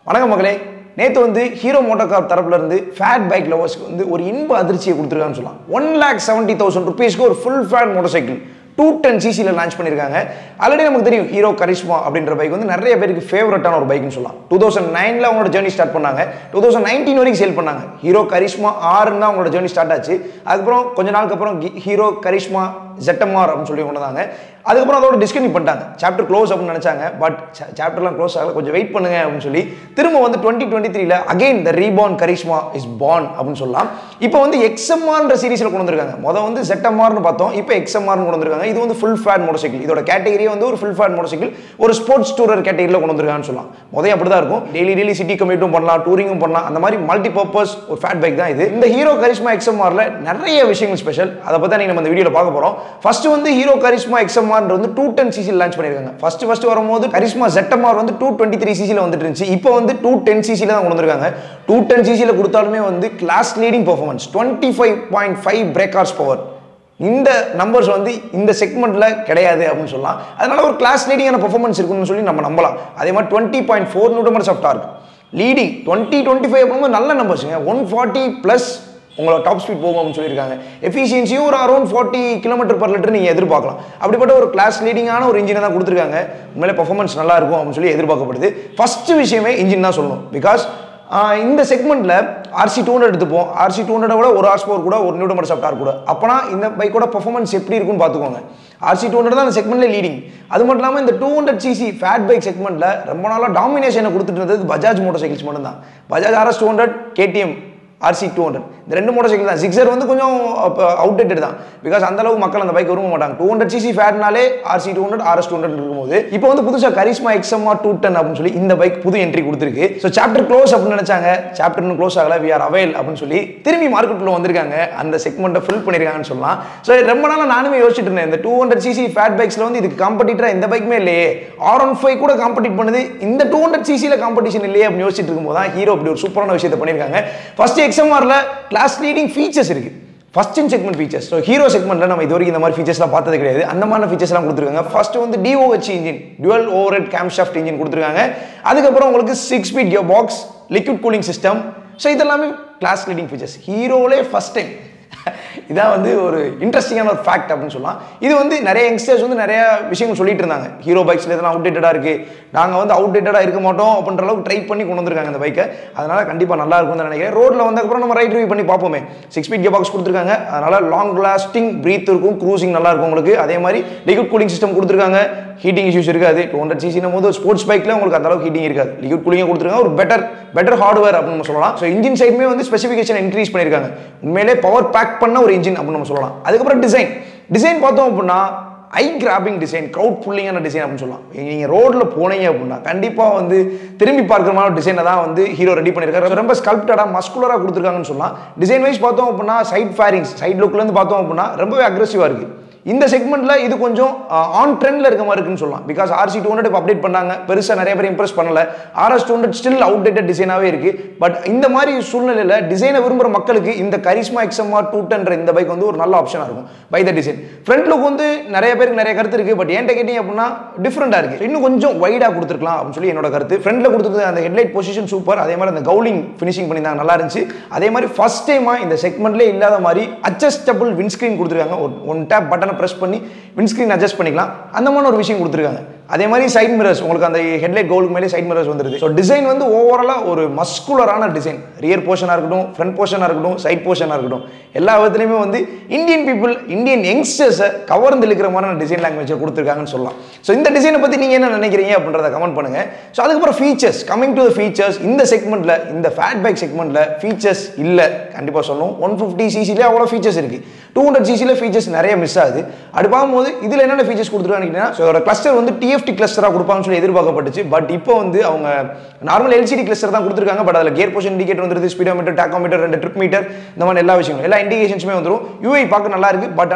வணக்கம் மகளே நேற்று வந்து ஹீரோ மோட்டோ கார் தரப்புல இருந்து ஃபேட் பைக் லவர்ஸ்க்கு வந்து ஒரு இன்ப அதிர்ச்சியை கொடுத்துருக்கான்னு சொல்லலாம் ஒன் லேக் செவன்ட்டி தௌசண்ட் ருபீஸ்க்கு ஒரு full faired motorcycle two ten சிசியில் லான்ச் பண்ணியிருக்காங்க ஆல்ரெடி நமக்கு தெரியும் ஹீரோ கரிஷ்மா அப்படின்ற பைக் வந்து நிறைய பேருக்கு ஃபேவரட்டான ஒரு பைக்னு சொல்லலாம் டூ தௌசண்ட் நைனில் அவங்களோட ஜேர்னி ஸ்டார்ட் பண்ணாங்க டூ தௌசண்ட் நைன்டீன் வரைக்கும் சேல் பண்ணாங்க ஹீரோ கரிஷ்மா ஆறுன்னு தான் அவங்களோட ஜேர்னி ஸ்டார்ட் ஆச்சு அதுக்கப்புறம் கொஞ்ச நாளுக்கு அப்புறம் ஹீரோ கரிஷ்மா ZMR அப்படின்னு சொல்லி கொண்டு வந்தாங்க அதுக்கப்புறம் அதோட டிஸ்கன்யூ பண்ணிட்டாங்க சாப்டர் க்ளோஸ் அப்படின்னு நினச்சாங்க பட் சாப்டர்லாம் க்ளோஸ் ஆகல கொஞ்சம் வெயிட் பண்ணுங்க அப்படின்னு சொல்லி திரும்ப வந்து டுவெண்ட்டி டுவெண்ட்டி த்ரீல again the reborn Karizma is born அப்படின்னு சொல்லலாம் இப்போ வந்து எக்ஸ்எம்ஆர்ன்ற சீரிஸில் கொண்டு வந்திருக்காங்க மொதல் வந்து ZMRனு பார்த்தோம் இப்போ எக்ஸ்எம்ஆர்னு கொண்டு வந்திருக்காங்க இது வந்து ஃபுல் ஃபேட் மோட்டர் சைக்கிள் இதோட கேட்டகரியே வந்து ஒரு ஃபுல் ஃபேட் மோட்டர் சைக்கிள் ஒரு ஸ்போர்ட்ஸ் டூரர் கேட்டகரியில் கொண்டு வந்திருக்காங்கன்னு சொல்லலாம் முதல் அப்படி தான் இருக்கும் டெய்லி டெய்லி சிட்டி கம்யூட்டும் பண்ணலாம் டூரிங்கும் பண்ணலாம் அந்த மாதிரி மல்டி பர்பஸ் ஒரு ஃபேட் பைக் தான் இது இந்த ஹீரோ கரிஷ்மா எக்ஸ்எம்ஆரில் நிறைய விஷயங்கள் ஸ்பெஷல் அதை பற்றி நீங்கள் நம்ம இந்த வீடியோவில் பார்க்க போகிறோம் ஃபர்ஸ்ட் வந்து ஹீரோ கரிஷ்மா எக்ஸ்எம்ஆர் வந்து டூ டென் சிசியில் லான்ச் பண்ணியிருக்காங்க ஃபர்ஸ்ட் ஃபர்ஸ்ட் வரும்போது கரிஷ்மா ZMR வந்து டூ டுவெண்ட்டி த்ரீ சிசியில் வந்துட்டு இருந்துச்சு இப்போ வந்து டூ டென் சிசியில் தான் கொண்டு வந்திருக்காங்க டூ டென் சிசியில் கொடுத்தாலுமே வந்து class leading performance twenty five point five brake horsepower இந்த நம்பர்ஸ் வந்து இந்த செக்மெண்ட்ல கிடையாது அப்படின்னு சொல்லலாம் அதனால ஒரு கிளாஸ் லீடிங்கான பெர்ஃபார்மன்ஸ் இருக்குன்னு சொல்லி நம்ம நம்பலாம் அதே மாதிரி twenty point four newton metres of torque leading twenty twenty five அப்படிங்கும்போது நல்ல நம்பர்ஸுங்க ஒன் ஃபார்ட்டி ப்ளஸ் உங்களோட டாப் ஸ்பீட் போகும் அப்படின்னு சொல்லியிருக்காங்க எஃபிஷியன்சியும் ஒரு around forty kilometre per litre நீங்கள் எதிர்பார்க்கலாம் அப்படிப்பட்ட ஒரு கிளாஸ் லீடிங்கான ஒரு இன்ஜினை தான் கொடுத்துருக்காங்க உண்மையிலே பர்ஃபார்மன்ஸ் நல்லா இருக்கும் அப்படின்னு சொல்லி எதிர்பார்க்கப்படுது ஃபர்ஸ்ட் விஷயமே இன்ஜின் தான் சொல்லணும் பிகாஸ் இந்த செக்மெண்ட்டில் ஆர்சி டூ ஹண்ட்ரட் எடுத்துப்போம் ஆர்சி டூ ஹண்ட்ரட் விட ஒரு ஹார்ஸ் பவர் கூட ஒரு நியூட்டன் மர்ஸ் டார் கூட அப்போனா இந்த பைக்கோட பர்ஃபார்மன்ஸ் எப்படி இருக்குன்னு பார்த்துக்கோங்க ஆர்சி டூ ஹண்ட்ரட் தான் அந்த செக்மெண்ட்ல லீடிங் அது மட்டும் இல்லாமல் இந்த two hundred CC faired bike செக்மெண்ட்டில் ரொம்ப நாளாக டாமினேஷனை கொடுத்துட்டு இருந்தது பஜாஜ் மோட்டர் சைக்கிள்ஸ் மட்டும்தான் Bajaj RS two hundred KTM RC two hundred இந்த ரெண்டு மோட்டர் சைக்கிள் தான் சிக்ஸர் வந்து கொஞ்சம் அவுடேட்டட் தான் பிகாஸ் அந்த அளவுக்கு மக்கள் அந்த பைக் விரும்ப மாட்டாங்க டூ ஹண்ட்ரட் சிசி ஃபேட்னாலே RC two hundred RS two hundred இருக்கும்போது இப்போ வந்து புதுசாக கரிஸ்மா எக்ஸ்எம்ஆர் டூ டென் அப்படின்னு சொல்லி இந்த பைக் புது என்ட்ரி கொடுத்துருக்கு ஸோ சாப்டர் க்ளோஸ் அப்படின்னு நினைச்சாங்க சாப்டர் இன்னும் க்ளோஸ் ஆகல வி ஆர் அவைல் அப்படின்னு சொல்லி திரும்பி மார்க்கெட்டில் வந்திருக்காங்க அந்த செக்மெண்ட்டை ஃபில் பண்ணியிருக்காங்கன்னு சொல்லலாம் ஸோ ரொம்ப நாளாக நானுமே யோசிச்சுட்டு இருந்தேன் இந்த டூ ஹண்ட்ரட் சிசி ஃபேட் பைக்ஸில் வந்து இதுக்கு காம்படிட்டராக எந்த பைக்குமே இல்லையே ஆர் ஒன் ஃபைவ் கூட காம்படிட் பண்ணுது இந்த டூ ஹண்ட்ரட் சிசியில் காம்படிஷன் இல்லையே அப்படின்னு யோசிச்சுட்டு இருக்கும்போது தான் ஹீரோ அப்படி ஒரு சூப்பரான விஷயத்தை பண்ணியிருக்காங்க ஃபர்ஸ்ட் எக்ஸ்எம்ஆரில் கிளாஸ் லீடிங் ஃபீச்சர்ஸ் இருக்கு first in segment features so Hero செக்மெண்ட்ல நம்ம இது வரைக்கும் இந்த மாதிரி ஃபீச்சர்ஸ்லாம் பார்த்தது கிடையாது அந்த மாதிரி ஃபீச்சர்ஸ்லாம் கொடுத்துருக்காங்க ஃபர்ஸ்ட் வந்து DOHC engine dual overhead camshaft engine கொடுத்துருக்காங்க அதுக்கப்புறம் உங்களுக்கு six speed gearbox liquid cooling system so இதெல்லாமே கிளாஸ் லீடிங் ஃபீச்சர்ஸ் ஹீரோலே ஃபர்ஸ்ட் டைம் இதான் வந்து ஒரு இன்ட்ரெஸ்டிங்கான ஒரு ஃபேக்ட் அப்படின்னு சொல்லலாம் இது வந்து நிறைய யங்ஸ்டர்ஸ் வந்து நிறைய விஷயங்கள் சொல்லிட்டு இருந்தாங்க ஹீரோ பைக்ஸில் இதெல்லாம் அவுடேட்டடாக இருக்குது நாங்கள் வந்து அவுடேட்டடாக இருக்க மாட்டோம் அப்படின்ற அளவுக்கு ட்ரை பண்ணி கொண்டு வந்திருக்காங்க இந்த பைக்கை அதனால கண்டிப்பாக நல்லா இருக்கும்னு நினைக்கிறேன் ரோட்டில் வந்ததுக்கப்புறம் நம்ம ரைட் ரிவ்யூ பண்ணி பார்ப்போமே சிக்ஸ் ஸ்பீட் கியர் பாக்ஸ் கொடுத்துருக்காங்க அதனால லாங் லாஸ்டிங் ப்ரீத் இருக்கும் க்ரூசிங் நல்லா இருக்கும் உங்களுக்கு அதே மாதிரி லிக்விட் கூலிங் சிஸ்டம் கொடுத்துருக்காங்க ஹீட்டிங் இஷ்யூஸ் இருக்காது டூ ஹண்ட்ரட் சிசினும் போது ஸ்போர்ட்ஸ் பைக்கில் உங்களுக்கு அந்த அளவுக்கு ஹீட்டிங் இருக்காது லிக்விட் கூலிங்காக கொடுத்துருக்காங்க ஒரு பெட்டர் பெட்டர் ஹார்ட்வேர் அப்படின்னு நம்ம சொல்லலாம் ஸோ இன்ஜின் சைடுமே வந்து ஸ்பெசிஃபிகேஷன் இன்க்ரீஸ் பண்ணியிருக்காங்க உண்மையிலே பவர் பேக் பண்ண ஒரு இன்ஜின் அப்படின்னு நம்ம சொல்லலாம் அதுக்கப்புறம் டிசைன் டிசைன் பார்த்தோம் அப்படின்னா ஐ கிராபிங் டிசைன் க்ரௌட் புல்லிங்கான டிசைன் அப்படின்னு சொல்லலாம் நீங்கள் ரோட்டில் போனீங்க அப்படின்னா கண்டிப்பாக வந்து திரும்பி பார்க்குற மாதிரி டிசைனை தான் வந்து ஹீரோ ரெடி பண்ணியிருக்காரு ரொம்ப ஸ்கல்ப்டடாக மஸ்குலராக கொடுத்துருக்காங்கன்னு சொல்லலாம் டிசைன் வைஸ் பார்த்தோம் அப்படின்னா சைட் ஃபேரிங்ஸ் சைட் லுக்லேருந்து பார்த்தோம் அப்படின்னா ரொம்பவே அக்ரெசிவாக இருக்குது இந்த செக்மெண்ட்ல இது கொஞ்சம் ஆன் ட்ரெண்ட்ல இருக்க மாதிரி இருக்குன்னு சொல்லலாம் because RC two hundred update பண்ணாங்க பெருசாக நிறைய பேர் இம்ப்ரெஸ் பண்ணல RS two hundred still outdated டிசைனாகவே இருக்கு பட் இந்த மாதிரி சூழ்நிலையில் டிசைனை விரும்புகிற மக்களுக்கு இந்த கரிஸ்மா எக்ஸ்எம்ஆர் டூ டென்ற இந்த பைக் வந்து ஒரு நல்ல ஆப்ஷனாக இருக்கும் by the design front look வந்து நிறைய பேருக்கு நிறைய கருத்து இருக்கு பட் ஏன்ட்ட கேட்டிங்க அப்படின்னா டிஃப்ரெண்டாக இருக்கு இன்னும் கொஞ்சம் வைடாக கொடுத்துருக்கலாம் அப்படின்னு சொல்லி என்னோட கருத்து ஃப்ரண்ட்ல கொடுத்தது அந்த ஹெட்லைட் பொசிஷன் சூப்பர் அதே மாதிரி அந்த கவுலிங் ஃபினிஷிங் பண்ணியிருந்தாங்க நல்லா இருந்துச்சு அதே மாதிரி ஃபர்ஸ்ட் டைமாக இந்த செக்மெண்ட்லேயே இல்லாத மாதிரி அட்ஜஸ்டபிள் விண்ஸ்க்ரீன் கொடுத்துருக்காங்க ஒன் டேப் பட்டனை ப்ரெஸ் பண்ணி விண்ஸ்க்ரீன் அட்ஜஸ்ட் பண்ணிக்கலாம் அந்த மாதிரி ஒரு விஷயம் கொடுத்துருக்காங்க அதே மாதிரி சைட் மிரர்ஸ் உங்களுக்கு அந்த ஹெட்லைட் கோலுக்கு மேலே சைட் மிரர்ஸ் வந்துருது ஸோ டிசைன் வந்து ஓவராலாக ஒரு மஸ்குலரான டிசைன் ரியர் போர்ஷனாக இருக்கட்டும் ஃப்ரண்ட் போர்ஷனாக இருக்கட்டும் சைட் போர்ஷனாக இருக்கட்டும் எல்லா விதத்துலையுமே வந்து இந்தியன் பீப்புள் இந்தியன் யங்ஸ்டர்ஸை கவர்ந்து இழுக்கிற மாதிரியான டிசைன் லாங்குவேஜை கொடுத்துருக்காங்கன்னு சொல்லலாம் ஸோ இந்த டிசைனை பற்றி நீங்கள் என்ன நினைக்கிறீங்க அப்படின்றத கமெண்ட் பண்ணுங்க ஸோ அதுக்கப்புறம் ஃபீச்சர்ஸ் கமிங் டு ஃபீச்சர்ஸ் இந்த செக்மெண்ட்டில் இந்த ஃபேட் பைக் செக்மெண்ட்டில் ஃபீச்சர்ஸ் இல்லை கண்டிப்பாக சொல்லணும் ஒன் ஃபிஃப்டி சிசிலே அவ்வளோ ஃபீச்சர்ஸ் இருக்குது டூ ஹண்ட்ரட் சிசியில் ஃபீச்சர்ஸ் நிறைய மிஸ் ஆகுது அப்படி பார்க்கும்போது இதில் என்னென்ன ஃபீச்சர்ஸ் கொடுத்துருக்காங்கன்னா ஸோ அதோட கிளஸ்டர் வந்து டிஎஃப்டி கிளஸ்டராக கொடுப்பாங்கன்னு சொல்லி எதிர்பார்க்கப்பட்டுச்சு பட் இப்போ வந்து அவங்க நார்மல் எல்சிடி கிளஸ்டர் தான் கொடுத்துருக்காங்க பட் அதில் கியர் பொசிஷன் இண்டிகேட்டர் வந்துருது ஸ்பீடோமீட்டர் டாக்கோமீட்டர் ரெண்டு ட்ரிப் மீட்டர் இந்த மாதிரி எல்லா விஷயங்களும் எல்லா இண்டிகேஷன்ஸுமே வந்துடும் யூஐ பார்க்க நல்லா இருக்கு பட் ஆனால்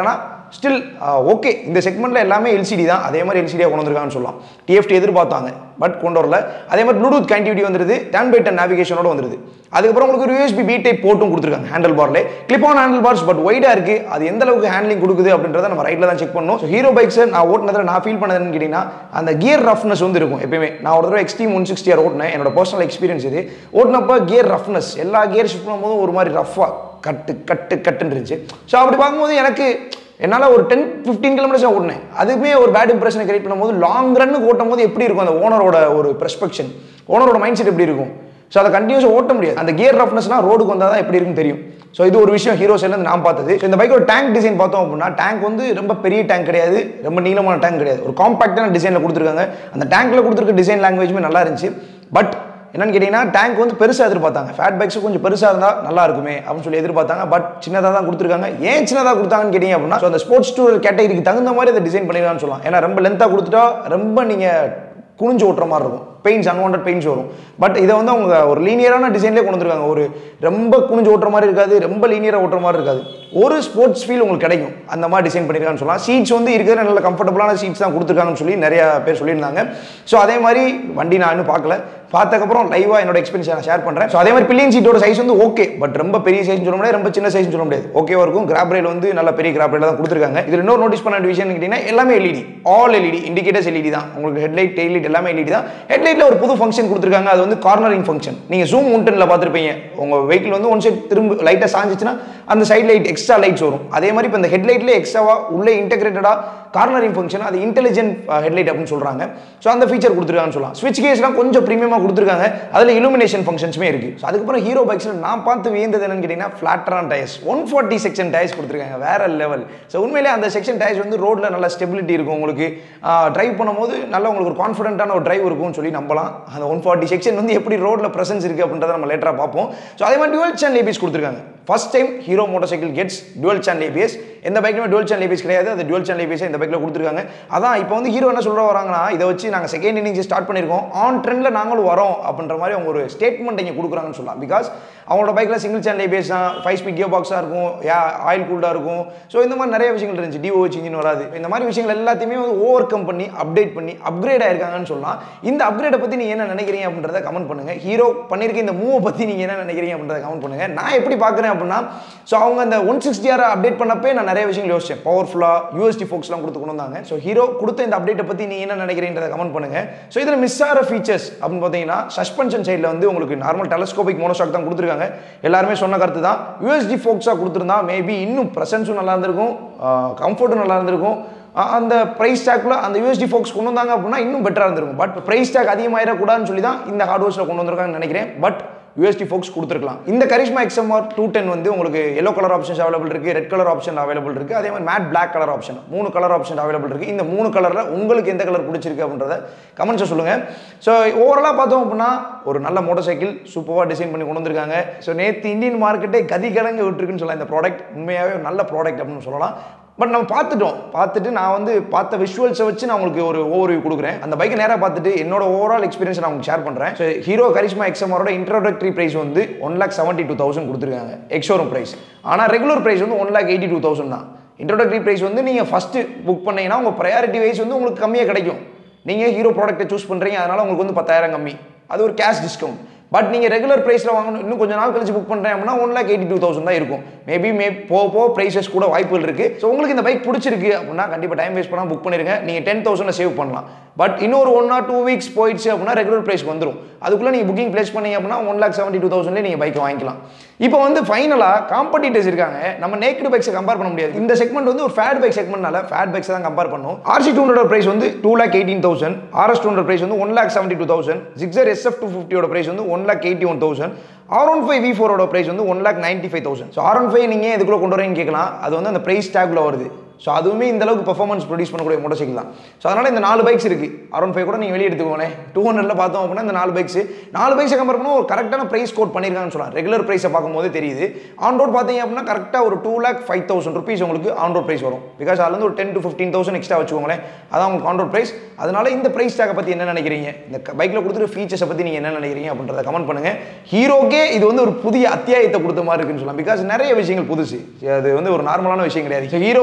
ஸ்டில் ஓகே இந்த செக்மெண்ட்டில் எல்லாமே எல்சிடி தான் அதே மாதிரி எல்சிடியாக கொண்டு வந்திருக்காங்கன்னு சொல்லலாம் டிஎஃப்டி எதிர்பார்த்தாங்க பட் கொண்டு வரல அதே மாதிரி ப்ளூடூத் கனெக்டிவிட்டி வந்துருது டேன் பை டென் நேவிகேஷனோட வந்துருது அதுக்கப்புறம் உங்களுக்கு ஒரு யூஎஸ்பி பி டைப் போட்டும் கொடுத்துருக்காங்க ஹேண்டில் பார்லே clip on handlebars but ஒய்டாக இருக்கு அது எந்த அளவுக்கு ஹேண்ட்லிங் கொடுக்குது அப்படின்றத நம்ம ரைட்டில் தான் செக் பண்ணணும் ஹீரோ பைக்ஸை நான் ஓட்டினதில் நான் ஃபீல் பண்ணதுன்னு கேட்டிங்கன்னா அந்த கியர் ரஃப்னஸ் வந்து இருக்கும் எப்பயுமே நான் ஒரு தடவை எக்ஸ்ட்ரீம் ஒன் சிக்ஸ்டி ஆர் ஓட்டினேன் என்னோட பர்சனல் எக்ஸ்பீரியன்ஸ் இது ஓட்டினப்போ கியர் ரஃப்னஸ் எல்லா கியர் ஷிஃப்ட் பண்ணும்போது ஒரு மாதிரி ரஃபாக கட்டு கட்டு கட்டுன்னு இருந்துச்சு ஸோ அப்படி பார்க்கும்போது எனக்கு என்னால் ஒரு டென் ஃபிஃப்டீன் கிலோமீட்டர்ஸ் ஓட்டினேன் அதுவுமே ஒரு பேட் இம்ப்ரெஷனை கிரியேட் பண்ணும்போது லாங் ரன்னு ஓட்டும் போது எப்படி இருக்கும் அந்த ஓனரோட ஒரு பெர்ஸ்பெக்ஷன் ஓனரோட மைண்ட் செட் எப்படி இருக்கும் ஸோ அதை கண்டினியூஸாக ஓட்ட முடியாது அந்த கியர் ரஃப்னஸ்னா ரோடுக்கு வந்தால் தான் எப்படி இருக்குன்னு தெரியும் ஸோ இது ஒரு விஷயம் ஹீரோ சைட்லேருந்து நான் பார்த்தது ஸோ இந்த பைக்கோட டேங்க் டிசைன் பார்த்தோம் அப்படின்னா டேங்க் வந்து ரொம்ப பெரிய டேங்க் கிடையாது ரொம்ப நீளமான டேங்க் கிடையாது ஒரு காம்பாக்டான டிசைனில் கொடுத்துருக்காங்க அந்த டேங்க்கில் கொடுத்துருக்க டிசைன் லாங்குவேஜுமே நல்லா இருந்துச்சு பட் என்னன்னு கேட்டிங்கன்னா டேங்க் வந்து பெருசாக எதிர்பார்த்தாங்க ஃபேட் பைக்ஸ் கொஞ்சம் பெருசாக இருந்தால் நல்லா இருக்குமே அப்படின்னு சொல்லி எதிர்பார்த்தாங்க பட் சின்னதாக தான் கொடுத்துருக்காங்க ஏன் சின்னதாக கொடுத்தாங்கன்னு கேட்டிங்க அப்படின்னா ஸோ அந்த ஸ்போர்ட்ஸ் டூர் கேட்டகரிக்கு தகுந்த மாதிரி அதை டிசைன் பண்ணிடலாம்னு சொல்லலாம் ஏன்னா ரொம்ப லென்த்தாக கொடுத்துட்டா ரொம்ப நீங்கள் குனிஞ்சு ஓட்டுற மாதிரி இருக்கும் பெயின்ஸ் அன்வான்ட் பெயின்ஸ் வரும் பட் இதை வந்து அவங்க ஒரு லீனியரான டிசைன்லேயே கொண்டு வந்துருக்காங்க ஒரு ரொம்ப குனிஞ்சு ஓட்டுற மாதிரி இருக்காது ரொம்ப லீனியராக ஓட்டுற மாதிரி இருக்காது ஒரு ஸ்போர்ட்ஸ் ஃபீல் உங்களுக்கு கிடைக்கும் அந்த மாதிரி டிசைன் பண்ணியிருக்காங்கன்னு சொல்லலாம் சீட்ஸ் வந்து இருக்கிற நல்ல கம்ஃபர்டபுளான சீட்ஸ் தான் கொடுத்துருக்காங்கன்னு சொல்லி நிறைய பேர் சொல்லியிருந்தாங்க ஸோ அதே மாதிரி வண்டி நான் இன்னும் பார்க்கல பார்த்ததுக்கப்புறம் லைவாக என்னோட எக்ஸ்பீரியன்ஸ் நான் ஷேர் பண்ணுறேன் ஸோ அதே மாதிரி பில்லியன் சீட்டோட சைஸ் வந்து ஓகே பட் ரொம்ப பெரிய சைஸ் சொல்ல முடியாது ரொம்ப சின்ன சைஸ் சொல்ல முடியாது ஓகேவா இருக்கும் கிராப் ரயில் வந்து நல்ல பெரிய கிராப் ரயில் தான் கொடுத்துருக்காங்க இதில் இன்னொரு நோட்டீஸ் பண்ண வேண்டிய விஷயம் கேட்டிங்கன்னா எல்லாமே LED all LED indicators LED தான் உங்களுக்கு ஹெட்லைட் டெய்ல் லைட் எல்லாமே எல்இடி தான் ஹெட்லைட்டில் ஒரு புது ஃபங்க்ஷன் கொடுத்துருக்காங்க அது வந்து கார்னரிங் ஃபங்க்ஷன் நீங்கள் ஜூம் மவுண்டனில் பார்த்துருப்பீங்க உங்கள் வெஹிக்கிள் வந்து ஒன் சைட் திரும்ப லைட்டாக சாஞ்சிச்சுன்னா அந்த சைட் லைட் எக்ஸ்ட்ரா லைட்ஸ் வரும் அதே மாதிரி இப்போ இந்த ஹெட்லைட்லேயே எக்ஸ்ட்ராவாக உள்ளே இன்டெகிரேட்டடாக கார்னரிங் ஃபங்க்ஷன் அது இன்டெலிஜென்ட் ஹெட்லைட் அப்படின்னு சொல்கிறாங்க ஸோ அந்த ஃபீச்சர் கொடுத்துருக்காங்கன்னு சொல்லலாம் ஸ்விட்ச் கேஸ்லாம் கொஞ்சம் ப்ரீமியமாக கொடுத்துருக்காங்க அதில் illumination ஃபங்க்ஷன்ஸுமே இருக்குது ஸோ அதுக்கப்புறம் ஹீரோ பைக்ஸில் நான் பார்த்து வியந்தது என்னன்னு கேட்டிங்கன்னா ஃப்ளாட்டரான tyres one forty section tyres கொடுத்துருக்காங்க வேற லெவல் ஸோ உண்மையிலே அந்த செக்ஷன் டயர்ஸ் வந்து ரோட்டில் நல்ல ஸ்டெபிலிட்டி இருக்கும் உங்களுக்கு ட்ரைவ் பண்ணும்போது நல்ல உங்களுக்கு ஒரு கான்ஃபிடென்ட்டான ஒரு டிரைவ் இருக்கும்னு சொல்லி நம்பலாம் அந்த ஒன் ஃபார்ட்டி செக்ஷன் வந்து எப்படி ரோட்டில் ப்ரெசன்ஸ் இருக்குது அப்படின்றத நம்ம லேட்டராக பார்ப்போம் ஸோ அதே மாதிரி டுவெல் சேனல் ஏபிஎஸ் கொடுத்துருக்காங்க first time Hero motorcycle gets dual channel ABS எந்த பைக்லையுமே டுவெல் சேனல் ஏபிஎஸ் கிடையாது அது டுவெல் சேனல் ஏபிஎஸ் இந்த பைக்கில் கொடுத்துருக்காங்க அதான் இப்போ வந்து ஹீரோ என்ன சொல்ற வராங்கன்னா இதை வச்சு நாங்கள் செகண்ட் இன்னிங்ஸ் ஸ்டார்ட் பண்ணியிருக்கோம் ஆன் ட்ரெண்டில் நாங்களும் வரோம் அப்படின்ற மாதிரி அவங்க ஒரு ஸ்டேட்மெண்ட் இங்கே கொடுக்குறாங்கன்னு சொல்லலாம் பிகாஸ் அவங்களோட பைக்கில் சிங்கிள் சேனல் ஏபிஎஸ் தான் ஃபைவ் ஸ்பீட் கியர் பாக்ஸாக இருக்கும் ஆயில் கூல்டாக இருக்கும் ஸோ இந்த மாதிரி நிறைய விஷயங்கள் இருந்துச்சு டிஓஹெச் இன்ஜின் வராது இந்த மாதிரி விஷயங்கள் எல்லாத்தையுமே வந்து ஓவர் கம் பண்ணி அப்டேட் பண்ணி அப்கிரேட் ஆயிருக்காங்கன்னு சொல்லலாம் இந்த அப்கிரேடை பற்றி நீங்கள் என்ன நினைக்கிறீங்க அப்படின்றத கமெண்ட் பண்ணுங்க ஹீரோ பண்ணியிருக்க இந்த மூவை பற்றி நீங்கள் என்ன நினைக்கிறீங்க அப்படின்றத கமெண்ட் பண்ணுங்க நான் எப்படி பார்க்குறேன் அப்படின்னா ஸோ அவங்க அந்த ஒன் சிக்ஸ்டி ஆர் அப்டேட் பண்ணப்பே நான் நிறைய விஷயங்கள் யோசிச்சேன் பவர்ஃபுல்லாக யூஎஸ்டி ஃபோக்ஸ்லாம் கொடுத்து கொண்டு வந்தாங்க ஸோ ஹீரோ கொடுத்த இந்த அப்டேட்டை பற்றி நீங்கள் என்ன நினைக்கிறீன்றத கமெண்ட் பண்ணுங்க ஸோ இதில் மிஸ் ஆகிற ஃபீச்சர்ஸ் அப்படின்னு பார்த்தீங்கன்னா சஸ்பென்ஷன் சைடில் வந்து உங்களுக்கு நார்மல் டெலஸ்கோபிக் மோனோஷாக் தான் கொடுத்துருக்காங்க எல்லாருமே சொன்ன கருத்து தான் யூஎஸ்டி ஃபோக்ஸாக கொடுத்துருந்தா மேபி இன்னும் ப்ரெசன்ஸும் நல்லா இருந்திருக்கும் கம்ஃபர்ட்டும் நல்லா இருந்திருக்கும் அ- அந்த ப்ரைஸ் டேக்கில் அந்த யூஎஸ்டி ஃபோக்ஸ் கொண்டு வந்தாங்க அப்படின்னா இன்னும் பெட்டராக இருந்திருக்கும் பட் ப்ரைஸ் டேக் அதிகமாயிடக்கூடாதுன்னு சொல்லி தான் இந்த ஹார்ட்வேர்ஸில் கொண்டு வந்திருக்காங்கன்னு நினைக்கிறேன் பட் யூஎஸ்டி ஃபோக்ஸ் கொடுத்துருக்கலாம் இந்த கரிஷ்மா எக்ஸ்எம்ஆர் டூ டென் வந்து உங்களுக்கு எல்லோ கலர் ஆப்ஷன்ஸ் அவைலபிள் இருக்குது ரெட் கலர் ஆப்ஷன் அவைலபிள் இருக்குது அதே மாதிரி மேட் பிளாக் கலர் ஆப்ஷன் மூணு கலர் ஆப்ஷன் அவைலபிள் இருக்குது இந்த மூணு கலரில் உங்களுக்கு எந்த கலர் பிடிச்சிருக்கு அப்படின்றத கமெண்ட்ஸை சொல்லுங்கள் ஸோ ஓவராலாக பார்த்தோம் அப்படின்னா ஒரு நல்ல மோட்டார் சைக்கிள் சூப்பராக டிசைன் பண்ணி கொண்டு வந்திருக்காங்க ஸோ நேற்று இந்தியன் மார்க்கெட்டே கதி கலங்க விட்டுருக்குன்னு சொல்லலாம் இந்த ப்ராடக்ட் உண்மையாகவே ஒரு நல்ல ப்ராடக்ட் அப்படின்னு சொல்லலாம் பட் நம்ம பார்த்துட்டோம் பார்த்துட்டு நான் வந்து பார்த்த விஷுவல்ஸை வச்சு நான் உங்களுக்கு ஒரு ஓவர்வியூ கொடுக்குறேன் அந்த பைக்கை நேராக பார்த்துட்டு என்னோட ஓவரால் எக்ஸ்பீரியன்ஸ் நான் உங்களுக்கு ஷேர் பண்ணுறேன் ஸோ ஹீரோ கரிஷ்மா எக்ஸ்எம்ஆரோட இன்ட்ரோடக்டரி ப்ரைஸ் வந்து one lakh seventy two thousand கொடுத்துருக்காங்க எக்ஸோரூம் ப்ரைஸ் ஆனால் ரெகுலர் ப்ரைஸ் வந்து one lakh eighty two thousand தான் இன்ட்ரோடக்டரி ப்ரைஸ் வந்து நீங்கள் ஃபஸ்ட்டு புக் பண்ணீங்கன்னா உங்கள் ப்ரையாரிட்டி வைஸ் வந்து உங்களுக்கு கம்மியாக கிடைக்கும் நீங்கள் ஹீரோ ப்ராடக்ட்டை சூஸ் பண்ணுறீங்க அதனால் உங்களுக்கு வந்து பத்தாயிரம் கம்மி அது ஒரு கேஷ் டிஸ்கவுண்ட் பட் நீங்கள் ரெகுலர் ப்ரைஸில் வாங்கணும் இன்னும் கொஞ்ச நாள் கழிச்சு புக் பண்ணுறேன் அப்படின்னா one lakh eighty two thousand தான் இருக்கும் மேபி மே போக போக ப்ரைஸஸ் கூட வாய்ப்புகள் இருக்குது ஸோ உங்களுக்கு இந்த பைக் பிடிச்சிருக்கு அப்படின்னா கண்டிப்பாக டைம் வேஸ்ட் பண்ணால் புக் பண்ணிருங்க நீங்கள் டென் தௌசண்ட் சேவ் பண்ணலாம் பட் இன்னொரு ஒன் ஆர் டூ வீக்ஸ் போயிடுச்சு அப்படின்னா ரெகுலர் ப்ரைஸ் வந்துடும் அதுக்குள்ளே நீங்கள் புக்கிங் ப்ளேஸ் பண்ணீங்க அப்படின்னா ஒன் லேக் செவன்ட்டி டூ தௌசண்ட்லேயே நீங்கள் பைக்கை வாங்கிக்கலாம் இப்போ வந்து ஃபைனலாக காம்படிட்டர்ஸ் இருக்காங்க நம்ம நேக்கடு பைக்ஸை கம்பேர் பண்ண முடியாது இந்த செக்மெண்ட் வந்து ஒரு ஃபேட் பைக் செக்மெண்ட்னால ஃபேட் பைக்ஸ் தான் கம்பேர் பண்ணும் ஆர்சி டூ ஹண்ட்ரட் ப்ரைஸ் வந்து two lakh eighteen thousand RS two hundred price வந்து one lakh seventy two thousand Gixxer SF two ஃபிஃப்டியோட ப்ரைஸ் வந்து one lakh eighty one thousand R one five V ஃபோரோட price வந்து one lakh ninety five thousand so R one five நீங்கள் எதுக்குள்ள கொண்டு வரீங்கன்னு கேட்கலாம் அது வந்து அந்த ப்ரைஸ் டேக்ல வருது ஸோ அதுவுமே இந்த அளவுக்கு பெர்ஃபார்மன்ஸ் ப்ரொடியூஸ் பண்ணக்கூடிய மோட்டர் சைக்கிள் தான் ஸோ அதனால் இந்த நாலு பைக்ஸ் இருக்குது அரௌண்ட் ஃபைவ் கூட நீங்கள் வெளியே எடுத்துக்கோங்களேன் டூ ஹண்ட்ரட்ல பார்த்தோம் அப்படின்னா இந்த நாலு பைக்ஸ் நாலு பைக்ஸை கம்பேர் பண்ணால் ஒரு கரெக்டான ப்ரைஸ் கோட் பண்ணியிருக்காங்கன்னு சொல்லலாம் ரெகுலர் ப்ரைஸை பார்க்கும்போது தெரியுது ஆன் ரோட் பார்த்தீங்க அப்படின்னா கரெக்டாக ஒரு two lakh five thousand rupees உங்களுக்கு ஆன் ரோட் ப்ரைஸ் வரும் பிகாஸ் அதுல இருந்து ஒரு ten to fifteen thousand extra வச்சுக்கோங்களேன் அதான் உங்களுக்கு ஆன் ரோட் ப்ரைஸ் அதனால இந்த ப்ரைஸ் டேக்கை பற்றி என்ன நினைக்கிறீங்க இந்த பைக்கில் கொடுத்துருக்க ஃபீச்சர்ஸை பற்றி நீங்கள் என்ன நினைக்கிறீங்க அப்படின்றத கமெண்ட் பண்ணுங்க ஹீரோக்கே இது வந்து ஒரு புதிய அத்தியாயத்தை கொடுத்த மாதிரி இருக்குன்னு சொல்லலாம் பிகாஸ் நிறைய விஷயங்கள் புதுசு அது வந்து ஒரு நார்மலான விஷயம் கிடையாது ஹீரோ பிராண்ட் வந்து இப்போ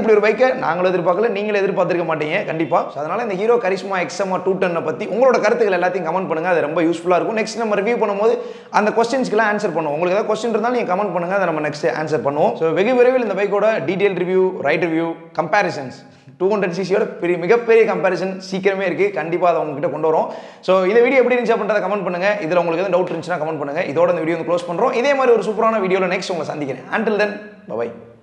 இப்படி ஒரு பைக்கை நாங்களும் எதிர்பார்க்கல நீங்களும் எதிர்பார்த்திருக்க மாட்டீங்க கண்டிப்பா So, அதனால இந்த ஹீரோ கரிஷ்மா எக்ஸமா டூ டென்னை பத்தி உங்களோட கருத்துக்கள் எல்லாத்தையும் கமெண்ட் பண்ணுங்க அது ரொம்ப யூஸ்ஃபுல்லா இருக்கும் நெக்ஸ்ட் நம்ம ரிவ்யூ பண்ணும்போது அந்த கொஸ்டின்ஸ்க்குலாம் ஆன்சர் பண்ணுவோம் உங்களுக்கு ஏதாவது கொஸ்டின் இருந்தாலும் நீங்க கமெண்ட் பண்ணுங்க அதை நம்ம நெக்ஸ்ட் ஆன்சர் பண்ணுவோம் ஸோ வெகு விரைவில் இந்த பைக்கோட detail review ride review comparisons two hundred சிசியோட பெரிய மிகப்பெரிய கம்பேரிசன் சீக்கிரமே இருக்குது கண்டிப்பாக அதை உங்ககிட்ட கொண்டு வரோம் ஸோ இந்த வீடியோ எப்படி இருந்துச்சு அப்படின்றத கமெண்ட் பண்ணுங்க இதில் உங்களுக்கு எதுவும் டவுட் இருந்துச்சுன்னா கமெண்ட் பண்ணுங்க இதோட இந்த வீடியோ வந்து க்ளோஸ் பண்ணுறோம் இதே மாதிரி ஒரு சூப்பரான வீடியோவில் நெக்ஸ்ட் உங்களை சந்திக்கிறேன் அண்டில் தென் பை